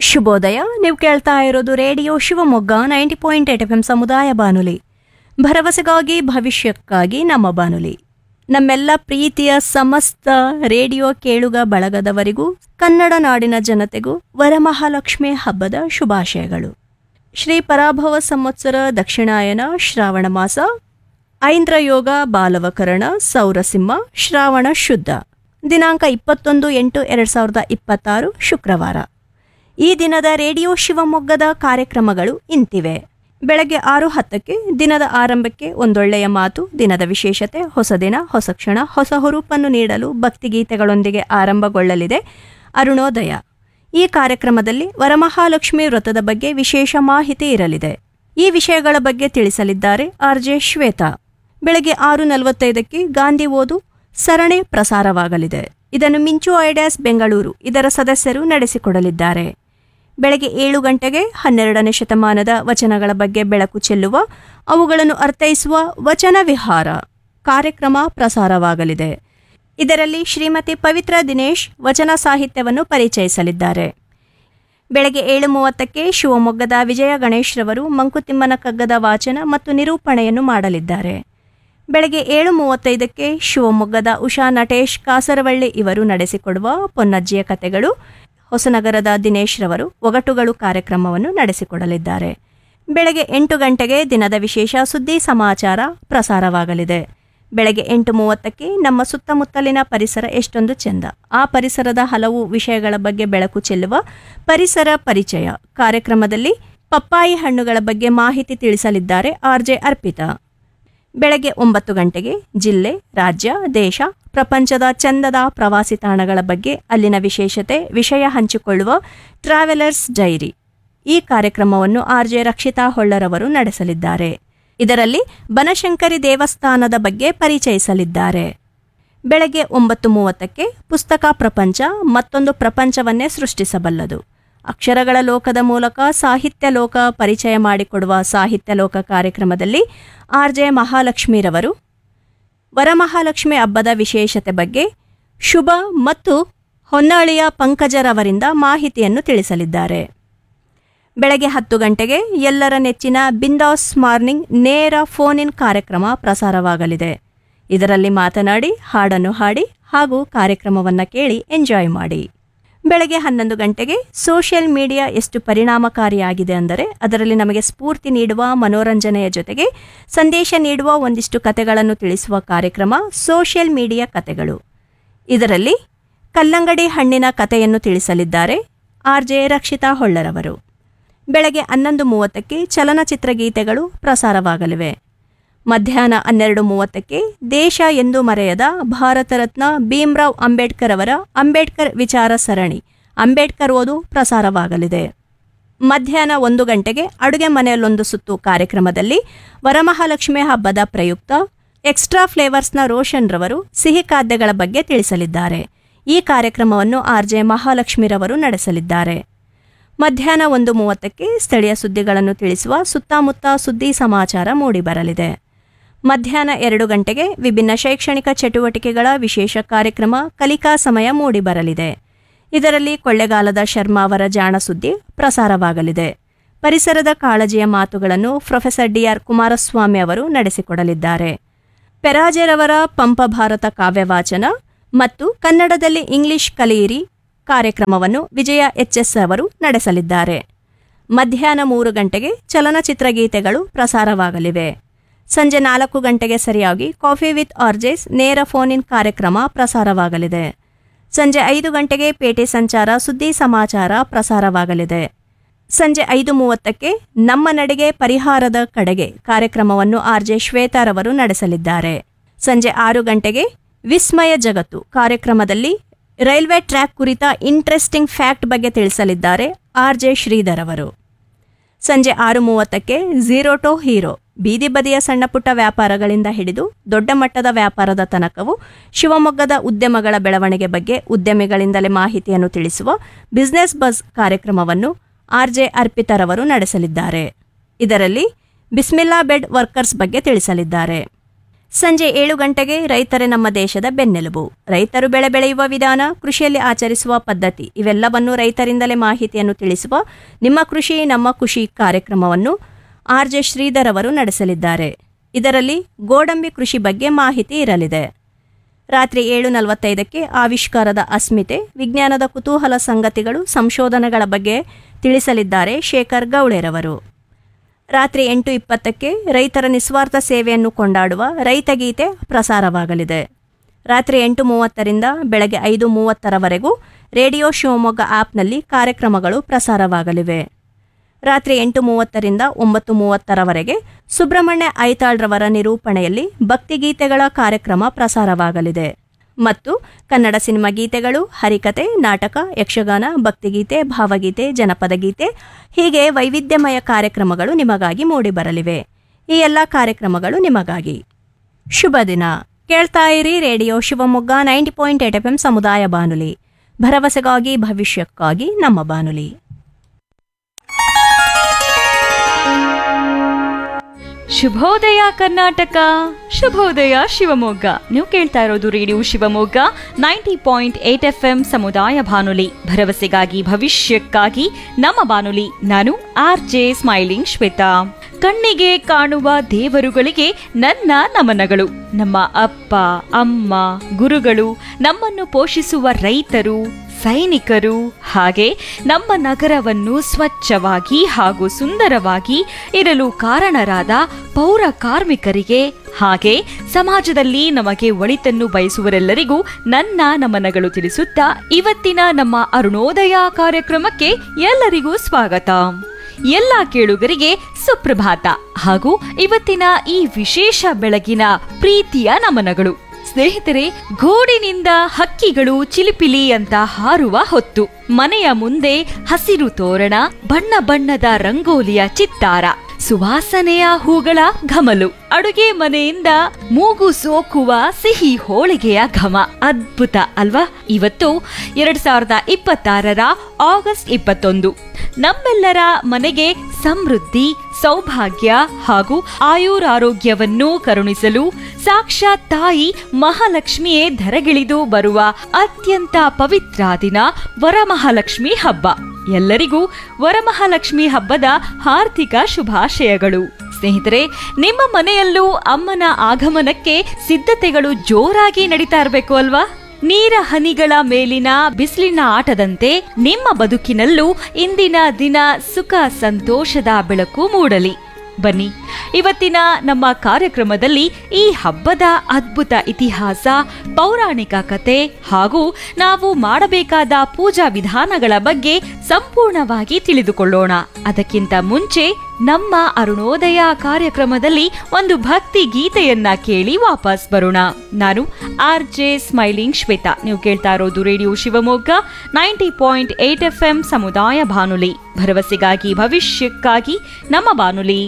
ಶುಭೋದಯ ನೀವು ಕೇಳ್ತಾ ಇರೋದು radio Shivamogga ninety point eight F M ಸಮುದಾಯ ಬಾನುಲಿ ಭರವಸೆಗಾಗಿ ಭವಿಷ್ಯಕ್ಕಾಗಿ ನಮ್ಮ ಬಾನುಲಿ ನಮ್ಮೆಲ್ಲ ಪ್ರೀತಿಯ ಸಮಸ್ತ ರೇಡಿಯೋ ಕೇಳುಗ ಬಳಗದವರಿಗೂ ಕನ್ನಡ ನಾಡಿನ ಜನತೆಗೂ ವರಮಹಾಲಕ್ಷ್ಮಿ ಹಬ್ಬದ ಶುಭಾಶಯಗಳು ಶ್ರೀ ಪರಾಭವ ಸಂವತ್ಸರ ದಕ್ಷಿಣಾಯನ ಶ್ರಾವಣ ಮಾಸ ಐಂದ್ರಯೋಗ ಬಾಲವಕರಣ ಸೌರಸಿಂಹ ಶ್ರಾವಣ ಶುದ್ಧ ದಿನಾಂಕ ಇಪ್ಪತ್ತೊಂದು ಎಂಟು ಎರಡು ಸಾವಿರದ ಇಪ್ಪತ್ತಾರು ಶುಕ್ರವಾರ ಈ ದಿನದ ರೇಡಿಯೋ ಶಿವಮೊಗ್ಗದ ಕಾರ್ಯಕ್ರಮಗಳು ಇಂತಿವೆ ಬೆಳಗ್ಗೆ ಆರು ಹತ್ತಕ್ಕೆ ದಿನದ ಆರಂಭಕ್ಕೆ ಒಂದೊಳ್ಳೆಯ ಮಾತು ದಿನದ ವಿಶೇಷತೆ ಹೊಸ ದಿನ ಹೊಸ ಕ್ಷಣ ಹೊಸ ಹುರುಪನ್ನು ನೀಡಲು ಭಕ್ತಿಗೀತೆಗಳೊಂದಿಗೆ ಆರಂಭಗೊಳ್ಳಲಿದೆ ಅರುಣೋದಯ ಈ ಕಾರ್ಯಕ್ರಮದಲ್ಲಿ ವರಮಹಾಲಕ್ಷ್ಮಿ ವ್ರತದ ಬಗ್ಗೆ ವಿಶೇಷ ಮಾಹಿತಿ ಇರಲಿದೆ ಈ ವಿಷಯಗಳ ಬಗ್ಗೆ ತಿಳಿಸಲಿದ್ದಾರೆ ಆರ್ ಜೆ ಶ್ವೇತಾ ಬೆಳಗ್ಗೆ ಆರು ನಲವತ್ತೈದಕ್ಕೆ ಗಾಂಧಿ ಓದು ಸರಣಿ ಪ್ರಸಾರವಾಗಲಿದೆ ಇದನ್ನು ಮಿಂಚು ಐಡ್ಯಾಸ್ ಬೆಂಗಳೂರು ಇದರ ಸದಸ್ಯರು ನಡೆಸಿಕೊಡಲಿದ್ದಾರೆ ಬೆಳಗ್ಗೆ ಏಳು ಗಂಟೆಗೆ ಹನ್ನೆರಡನೇ ಶತಮಾನದ ವಚನಗಳ ಬಗ್ಗೆ ಬೆಳಕು ಚೆಲ್ಲುವ ಅವುಗಳನ್ನು ಅರ್ಥೈಸುವ ವಚನ ವಿಹಾರ ಕಾರ್ಯಕ್ರಮ ಪ್ರಸಾರವಾಗಲಿದೆ ಇದರಲ್ಲಿ ಶ್ರೀಮತಿ ಪವಿತ್ರ ದಿನೇಶ್ ವಚನ ಸಾಹಿತ್ಯವನ್ನು ಪರಿಚಯಿಸಲಿದ್ದಾರೆ ಬೆಳಗ್ಗೆ ಏಳು ಮೂವತ್ತಕ್ಕೆ ಶಿವಮೊಗ್ಗದ ವಿಜಯ ಗಣೇಶ್ ರವರು ಮಂಕುತಿಮ್ಮನ ಕಗ್ಗದ ವಾಚನ ಮತ್ತು ನಿರೂಪಣೆಯನ್ನು ಮಾಡಲಿದ್ದಾರೆ ಬೆಳಗ್ಗೆ ಏಳು ಮೂವತ್ತೈದಕ್ಕೆ ಶಿವಮೊಗ್ಗದ ಉಷಾ ನಟೇಶ್ ಕಾಸರವಳ್ಳಿ ಇವರು ನಡೆಸಿಕೊಡುವ ಪೊನ್ನಜ್ಜಿಯ ಕತೆಗಳು ಹೊಸನಗರದ ದಿನೇಶ್ ರವರು ಒಗಟುಗಳು ಕಾರ್ಯಕ್ರಮವನ್ನು ನಡೆಸಿಕೊಡಲಿದ್ದಾರೆ ಬೆಳಗ್ಗೆ ಎಂಟು ಗಂಟೆಗೆ ದಿನದ ವಿಶೇಷ ಸುದ್ದಿ ಸಮಾಚಾರ ಪ್ರಸಾರವಾಗಲಿದೆ ಬೆಳಗ್ಗೆ ಎಂಟು ಮೂವತ್ತಕ್ಕೆ ನಮ್ಮ ಸುತ್ತಮುತ್ತಲಿನ ಪರಿಸರ ಎಷ್ಟೊಂದು ಚೆಂದ ಆ ಪರಿಸರದ ಹಲವು ವಿಷಯಗಳ ಬಗ್ಗೆ ಬೆಳಕು ಚೆಲ್ಲುವ ಪರಿಸರ ಪರಿಚಯ ಕಾರ್ಯಕ್ರಮದಲ್ಲಿ ಪಪ್ಪಾಯಿ ಹಣ್ಣುಗಳ ಬಗ್ಗೆ ಮಾಹಿತಿ ತಿಳಿಸಲಿದ್ದಾರೆ ಆರ್ಜೆ ಅರ್ಪಿತಾ ಬೆಳಗ್ಗೆ ಒಂಬತ್ತು ಗಂಟೆಗೆ ಜಿಲ್ಲೆ ರಾಜ್ಯ ದೇಶ ಪ್ರಪಂಚದ ಚಂದದ ಪ್ರವಾಸಿ ತಾಣಗಳ ಬಗ್ಗೆ ಅಲ್ಲಿನ ವಿಶೇಷತೆ ವಿಷಯ ಹಂಚಿಕೊಳ್ಳುವ ಟ್ರಾವೆಲರ್ಸ್ ಡೈರಿ ಈ ಕಾರ್ಯಕ್ರಮವನ್ನು ಆರ್ಜೆ ರಕ್ಷಿತಾ ಹೊಳ್ಳರವರು ನಡೆಸಲಿದ್ದಾರೆ ಇದರಲ್ಲಿ ಬನಶಂಕರಿ ದೇವಸ್ಥಾನದ ಬಗ್ಗೆ ಪರಿಚಯಿಸಲಿದ್ದಾರೆ ಬೆಳಗ್ಗೆ ಒಂಬತ್ತು ಮೂವತ್ತಕ್ಕೆ ಪುಸ್ತಕ ಪ್ರಪಂಚ ಮತ್ತೊಂದು ಪ್ರಪಂಚವನ್ನೇ ಸೃಷ್ಟಿಸಬಲ್ಲದು ಅಕ್ಷರಗಳ ಲೋಕದ ಮೂಲಕ ಸಾಹಿತ್ಯ ಲೋಕ ಪರಿಚಯ ಮಾಡಿಕೊಡುವ ಸಾಹಿತ್ಯ ಲೋಕ ಕಾರ್ಯಕ್ರಮದಲ್ಲಿ ಆರ್ ಜೆ ಮಹಾಲಕ್ಷ್ಮಿರವರು ವರಮಹಾಲಕ್ಷ್ಮಿ ಹಬ್ಬದ ವಿಶೇಷತೆ ಬಗ್ಗೆ ಶುಭ ಮತ್ತು ಹೊನ್ನಾಳಿಯ ಪಂಕಜರವರಿಂದ ಮಾಹಿತಿಯನ್ನು ತಿಳಿಸಲಿದ್ದಾರೆ ಬೆಳಗ್ಗೆ ಹತ್ತು ಗಂಟೆಗೆ ಎಲ್ಲರ ನೆಚ್ಚಿನ ಬಿಂದಾಸ್ ಮಾರ್ನಿಂಗ್ ನೇರ ಫೋನ್ ಇನ್ ಕಾರ್ಯಕ್ರಮ ಪ್ರಸಾರವಾಗಲಿದೆ ಇದರಲ್ಲಿ ಮಾತನಾಡಿ ಹಾಡನ್ನು ಹಾಡಿ ಹಾಗೂ ಕಾರ್ಯಕ್ರಮವನ್ನು ಕೇಳಿ ಎಂಜಾಯ್ ಮಾಡಿ ಬೆಳಗ್ಗೆ ಹನ್ನೊಂದು ಗಂಟೆಗೆ ಸೋಷಿಯಲ್ ಮೀಡಿಯಾ ಎಷ್ಟು ಪರಿಣಾಮಕಾರಿಯಾಗಿದೆ ಅಂದರೆ ಅದರಲ್ಲಿ ನಮಗೆ ಸ್ಫೂರ್ತಿ ನೀಡುವ ಮನೋರಂಜನೆಯ ಜೊತೆಗೆ ಸಂದೇಶ ನೀಡುವ ಒಂದಿಷ್ಟು ಕತೆಗಳನ್ನು ತಿಳಿಸುವ ಕಾರ್ಯಕ್ರಮ ಸೋಷಿಯಲ್ ಮೀಡಿಯಾ ಕತೆಗಳು ಇದರಲ್ಲಿ ಕಲ್ಲಂಗಡಿ ಹಣ್ಣಿನ ಕಥೆಯನ್ನು ತಿಳಿಸಲಿದ್ದಾರೆ ಆರ್ ಜೆ ರಕ್ಷಿತಾ ಹೊಳ್ಳರವರು ಬೆಳಗ್ಗೆ ಹನ್ನೊಂದು ಮೂವತ್ತಕ್ಕೆ ಚಲನಚಿತ್ರ ಗೀತೆಗಳು ಪ್ರಸಾರವಾಗಲಿವೆ ಮಧ್ಯಾಹ್ನ ಹನ್ನೆರಡು ಮೂವತ್ತಕ್ಕೆ ದೇಶ ಎಂದು ಮರೆಯದ ಭಾರತ ರತ್ನ ಭೀಮ್ರಾವ್ ಅಂಬೇಡ್ಕರ್ ಅವರ ಅಂಬೇಡ್ಕರ್ ವಿಚಾರ ಸರಣಿ ಅಂಬೇಡ್ಕರ್ ಓದು ಪ್ರಸಾರವಾಗಲಿದೆ ಮಧ್ಯಾಹ್ನ ಒಂದು ಗಂಟೆಗೆ ಅಡುಗೆ ಮನೆಯಲ್ಲೊಂದು ಸುತ್ತು ಕಾರ್ಯಕ್ರಮದಲ್ಲಿ ವರಮಹಾಲಕ್ಷ್ಮಿ ಹಬ್ಬದ ಪ್ರಯುಕ್ತ ಎಕ್ಸ್ಟ್ರಾ ಫ್ಲೇವರ್ಸ್ನ ರೋಷನ್ ರವರು ಸಿಹಿ ಖಾದ್ಯಗಳ ಬಗ್ಗೆ ತಿಳಿಸಲಿದ್ದಾರೆ ಈ ಕಾರ್ಯಕ್ರಮವನ್ನು ಆರ್ ಜೆ ಮಹಾಲಕ್ಷ್ಮಿರವರು ನಡೆಸಲಿದ್ದಾರೆ ಮಧ್ಯಾಹ್ನ ಒಂದು ಮೂವತ್ತಕ್ಕೆ ಸ್ಥಳೀಯ ಸುದ್ದಿಗಳನ್ನು ತಿಳಿಸುವ ಸುತ್ತಮುತ್ತ ಸುದ್ದಿ ಸಮಾಚಾರ ಮೂಡಿಬರಲಿದೆ ಮಧ್ಯಾಹ್ನ ಎರಡು ಗಂಟೆಗೆ ವಿಭಿನ್ನ ಶೈಕ್ಷಣಿಕ ಚಟುವಟಿಕೆಗಳ ವಿಶೇಷ ಕಾರ್ಯಕ್ರಮ ಕಲಿಕಾ ಸಮಯ ಮೂಡಿಬರಲಿದೆ ಇದರಲ್ಲಿ ಕೊಳ್ಳೆಗಾಲದ ಶರ್ಮಾ ಅವರ ಜಾಣ ಸುದ್ದಿ ಪ್ರಸಾರವಾಗಲಿದೆ ಪರಿಸರದ ಕಾಳಜಿಯ ಮಾತುಗಳನ್ನು ಪ್ರೊಫೆಸರ್ ಡಿಆರ್ ಕುಮಾರಸ್ವಾಮಿ ಅವರು ನಡೆಸಿಕೊಡಲಿದ್ದಾರೆ ಪೆರಾಜೆರವರ ಪಂಪ ಭಾರತ ಕಾವ್ಯವಾಚನ ಮತ್ತು ಕನ್ನಡದಲ್ಲಿ ಇಂಗ್ಲಿಷ್ ಕಲಿಯಿರಿ ಕಾರ್ಯಕ್ರಮವನ್ನು ವಿಜಯ ಎಚ್ಎಸ್ ಅವರು ನಡೆಸಲಿದ್ದಾರೆ ಮಧ್ಯಾಹ್ನ ಮೂರು ಗಂಟೆಗೆ ಚಲನಚಿತ್ರ ಗೀತೆಗಳು ಪ್ರಸಾರವಾಗಲಿವೆ ಸಂಜೆ ನಾಲ್ಕು ಗಂಟೆಗೆ ಸರಿಯಾಗಿ ಕಾಫಿ ವಿತ್ ಆರ್ಜೆಸ್ ನೇರ ಫೋನ್ ಇನ್ ಕಾರ್ಯಕ್ರಮ ಪ್ರಸಾರವಾಗಲಿದೆ ಸಂಜೆ ಐದು ಗಂಟೆಗೆ ಪೇಟೆ ಸಂಚಾರ ಸುದ್ದಿ ಸಮಾಚಾರ ಪ್ರಸಾರವಾಗಲಿದೆ ಸಂಜೆ ಐದು ಮೂವತ್ತಕ್ಕೆ ನಮ್ಮ ನಡೆಗೆ ಪರಿಹಾರದ ಕಡೆಗೆ ಕಾರ್ಯಕ್ರಮವನ್ನು ಆರ್ ಜೆ ಶ್ವೇತಾರವರು ನಡೆಸಲಿದ್ದಾರೆ ಸಂಜೆ ಆರು ಗಂಟೆಗೆ ವಿಸ್ಮಯ ಜಗತ್ತು ಕಾರ್ಯಕ್ರಮದಲ್ಲಿ ರೈಲ್ವೆ ಟ್ರ್ಯಾಕ್ ಕುರಿತ ಇಂಟ್ರೆಸ್ಟಿಂಗ್ ಫ್ಯಾಕ್ಟ್ ಬಗ್ಗೆ ತಿಳಿಸಲಿದ್ದಾರೆ ಆರ್ ಜೆ ಶ್ರೀಧರ್ ಅವರು ಸಂಜೆ ಆರು ಮೂವತ್ತಕ್ಕೆ ಝೀರೋ ಟು ಹೀರೋ ಬೀದಿ ಬದಿಯ ಸಣ್ಣ ಪುಟ್ಟ ವ್ಯಾಪಾರಗಳಿಂದ ಹಿಡಿದು ದೊಡ್ಡ ಮಟ್ಟದ ವ್ಯಾಪಾರದ ತನಕವು ಶಿವಮೊಗ್ಗದ ಉದ್ಯಮಗಳ ಬೆಳವಣಿಗೆ ಬಗ್ಗೆ ಉದ್ಯಮಿಗಳಿಂದಲೇ ಮಾಹಿತಿಯನ್ನು ತಿಳಿಸುವ ಬಿಸ್ನೆಸ್ ಬಸ್ ಕಾರ್ಯಕ್ರಮವನ್ನು ಆರ್ ಜೆ ಅರ್ಪಿತರವರು ನಡೆಸಲಿದ್ದಾರೆ ಇದರಲ್ಲಿ ಬಿಸ್ಮಿಲ್ಲಾ ಬೆಡ್ ವರ್ಕರ್ಸ್ ಬಗ್ಗೆ ತಿಳಿಸಲಿದ್ದಾರೆ ಸಂಜೆ ಏಳು ಗಂಟೆಗೆ ರೈತರೇ ನಮ್ಮ ದೇಶದ ಬೆನ್ನೆಲುಬು ರೈತರು ಬೆಳೆ ಬೆಳೆಯುವ ವಿಧಾನ ಕೃಷಿಯಲ್ಲಿ ಆಚರಿಸುವ ಪದ್ಧತಿ ಇವೆಲ್ಲವನ್ನು ರೈತರಿಂದಲೇ ಮಾಹಿತಿಯನ್ನು ತಿಳಿಸುವ ನಿಮ್ಮ ಕೃಷಿ ನಮ್ಮ ಖುಷಿ ಕಾರ್ಯಕ್ರಮವನ್ನು ಆರ್ ಜೆ ಶ್ರೀಧರ್ ಅವರು ನಡೆಸಲಿದ್ದಾರೆ ಇದರಲ್ಲಿ ಗೋಡಂಬಿ ಕೃಷಿ ಬಗ್ಗೆ ಮಾಹಿತಿ ಇರಲಿದೆ ರಾತ್ರಿ ಏಳು ನಲವತ್ತೈದಕ್ಕೆ ಆವಿಷ್ಕಾರದ ಅಸ್ಮಿತೆ ವಿಜ್ಞಾನದ ಕುತೂಹಲ ಸಂಗತಿಗಳು ಸಂಶೋಧನೆಗಳ ಬಗ್ಗೆ ತಿಳಿಸಲಿದ್ದಾರೆ ಶೇಖರ್ ಗೌಳೆರವರು ರಾತ್ರಿ ಎಂಟು ಇಪ್ಪತ್ತಕ್ಕೆ ರೈತರ ನಿಸ್ವಾರ್ಥ ಸೇವೆಯನ್ನು ಕೊಂಡಾಡುವ ರೈತಗೀತೆ ಪ್ರಸಾರವಾಗಲಿದೆ ರಾತ್ರಿ ಎಂಟು ಮೂವತ್ತರಿಂದ ಬೆಳಗ್ಗೆ ಐದು ಮೂವತ್ತರವರೆಗೂ ರೇಡಿಯೋ ಶಿವಮೊಗ್ಗ ಆ್ಯಪ್ನಲ್ಲಿ ಕಾರ್ಯಕ್ರಮಗಳು ಪ್ರಸಾರವಾಗಲಿವೆ ರಾತ್ರಿ ಎಂಟು ಮೂವತ್ತರಿಂದ ಒಂಬತ್ತು ಮೂವತ್ತರವರೆಗೆ ಸುಬ್ರಹ್ಮಣ್ಯ ಐತಾಳ್ರವರ ನಿರೂಪಣೆಯಲ್ಲಿ ಭಕ್ತಿಗೀತೆಗಳ ಕಾರ್ಯಕ್ರಮ ಪ್ರಸಾರವಾಗಲಿದೆ ಮತ್ತು ಕನ್ನಡ ಸಿನಿಮಾ ಗೀತೆಗಳು ಹರಿಕತೆ ನಾಟಕ ಯಕ್ಷಗಾನ ಭಕ್ತಿಗೀತೆ ಭಾವಗೀತೆ ಜನಪದ ಗೀತೆ ಹೀಗೆ ವೈವಿಧ್ಯಮಯ ಕಾರ್ಯಕ್ರಮಗಳು ನಿಮಗಾಗಿ ಮೂಡಿಬರಲಿವೆ ಈ ಎಲ್ಲ ಕಾರ್ಯಕ್ರಮಗಳು ನಿಮಗಾಗಿ ಶುಭ ದಿನ ಕೇಳ್ತಾ ಇರಿ radio Shivamogga ninety point eight F M ಸಮುದಾಯ ಬಾನುಲಿ ಭರವಸೆಗಾಗಿ ಭವಿಷ್ಯಕ್ಕಾಗಿ ನಮ್ಮ ಬಾನುಲಿ ಶುಭೋದಯ ಕರ್ನಾಟಕ ಶುಭೋದಯ ಶಿವಮೊಗ್ಗ ನೀವು ಕೇಳ್ತಾ ಇರೋದು radio Shivamogga ninety point eight F M ಸಮುದಾಯ ಬಾನುಲಿ ಭರವಸೆಗಾಗಿ ಭವಿಷ್ಯಕ್ಕಾಗಿ ನಮ್ಮ ಬಾನುಲಿ ನಾನು ಆರ್ ಜೆ ಸ್ಮೈಲಿಂಗ್ ಶ್ವೇತಾ ಕಣ್ಣಿಗೆ ಕಾಣುವ ದೇವರುಗಳಿಗೆ ನನ್ನ ನಮನಗಳು ನಮ್ಮ ಅಪ್ಪ ಅಮ್ಮ ಗುರುಗಳು ನಮ್ಮನ್ನು ಪೋಷಿಸುವ ರೈತರು ಸೈನಿಕರು ಹಾಗೆ ನಮ್ಮ ನಗರವನ್ನು ಸ್ವಚ್ಛವಾಗಿ ಹಾಗೂ ಸುಂದರವಾಗಿ ಇರಲು ಕಾರಣರಾದ ಪೌರ ಕಾರ್ಮಿಕರಿಗೆ ಹಾಗೆ ಸಮಾಜದಲ್ಲಿ ನಮಗೆ ಒಳಿತನ್ನು ಬಯಸುವರೆಲ್ಲರಿಗೂ ನನ್ನ ನಮನಗಳು ತಿಳಿಸುತ್ತಾ ಇವತ್ತಿನ ನಮ್ಮ ಅರುಣೋದಯ ಕಾರ್ಯಕ್ರಮಕ್ಕೆ ಎಲ್ಲರಿಗೂ ಸ್ವಾಗತ ಎಲ್ಲ ಕೇಳುಗರಿಗೆ ಸುಪ್ರಭಾತ ಹಾಗೂ ಇವತ್ತಿನ ಈ ವಿಶೇಷ ಬೆಳಗಿನ ಪ್ರೀತಿಯ ನಮನಗಳು ಸ್ನೇಹಿತರೆ ಗೋಡಿನಿಂದ ಹಕ್ಕಿಗಳು ಚಿಲಿಪಿಲಿ ಅಂತ ಹಾರುವ ಹೊತ್ತು ಮನೆಯ ಮುಂದೆ ಹಸಿರು ತೋರಣ ಬಣ್ಣ ಬಣ್ಣದ ರಂಗೋಲಿಯ ಚಿತ್ತಾರ ಸುವಾಸನೆಯ ಹೂಗಳ ಘಮಲು ಅಡುಗೆ ಮನೆಯಿಂದ ಮೂಗು ಸೋಕುವ ಸಿಹಿ ಹೋಳಿಗೆಯ ಘಮ ಅದ್ಭುತ ಅಲ್ವಾ ಇವತ್ತು ಎರಡ್ ಸಾವಿರದ ಇಪ್ಪತ್ತಾರರ ಆಗಸ್ಟ್ ಇಪ್ಪತ್ತೊಂದು ನಮ್ಮೆಲ್ಲರ ಮನೆಗೆ ಸಮೃದ್ಧಿ ಸೌಭಾಗ್ಯ ಹಾಗೂ ಆಯುರಾರೋಗ್ಯವನ್ನು ಕರುಣಿಸಲು ಸಾಕ್ಷಾತ್ ತಾಯಿ ಮಹಾಲಕ್ಷ್ಮಿಯೇ ಧರೆಗಿಳಿದು ಬರುವ ಅತ್ಯಂತ ಪವಿತ್ರ ದಿನ ವರಮಹಾಲಕ್ಷ್ಮಿ ಹಬ್ಬ ಎಲ್ಲರಿಗೂ ವರಮಹಾಲಕ್ಷ್ಮಿ ಹಬ್ಬದ ಹಾರ್ದಿಕ ಶುಭಾಶಯಗಳು ಸ್ನೇಹಿತರೆ ನಿಮ್ಮ ಮನೆಯಲ್ಲೂ ಅಮ್ಮನ ಆಗಮನಕ್ಕೆ ಸಿದ್ಧತೆಗಳು ಜೋರಾಗಿ ನಡೀತಾ ಇರಬೇಕು ಅಲ್ವಾ ನೀರ ಹನಿಗಳ ಮೇಲಿನ ಬಿಸಿಲಿನ ಆಟದಂತೆ ನಿಮ್ಮ ಬದುಕಿನಲ್ಲೂ ಇಂದಿನ ದಿನ ಸುಖ ಸಂತೋಷದ ಬೆಳಕು ಮೂಡಲಿ ಬನ್ನಿ ಇವತ್ತಿನ ನಮ್ಮ ಕಾರ್ಯಕ್ರಮದಲ್ಲಿ ಈ ಹಬ್ಬದ ಅದ್ಭುತ ಇತಿಹಾಸ ಪೌರಾಣಿಕ ಕತೆ ಹಾಗೂ ನಾವು ಮಾಡಬೇಕಾದ ಪೂಜಾ ವಿಧಾನಗಳ ಬಗ್ಗೆ ಸಂಪೂರ್ಣವಾಗಿ ತಿಳಿದುಕೊಳ್ಳೋಣ ಅದಕ್ಕಿಂತ ಮುಂಚೆ ನಮ್ಮ ಅರುಣೋದಯ ಕಾರ್ಯಕ್ರಮದಲ್ಲಿ ಒಂದು ಭಕ್ತಿ ಗೀತೆಯನ್ನ ಕೇಳಿ ವಾಪಸ್ ಬರೋಣ ನಾನು ಆರ್ ಜೆ ಸ್ಮೈಲಿಂಗ್ ಶ್ವೇತಾ ನೀವು ಕೇಳ್ತಾ ಇರೋದು radio Shivamogga ninety point eight F M ಸಮುದಾಯ ಬಾನುಲಿ ಭರವಸೆಗಾಗಿ ಭವಿಷ್ಯಕ್ಕಾಗಿ ನಮ್ಮ ಬಾನುಲಿ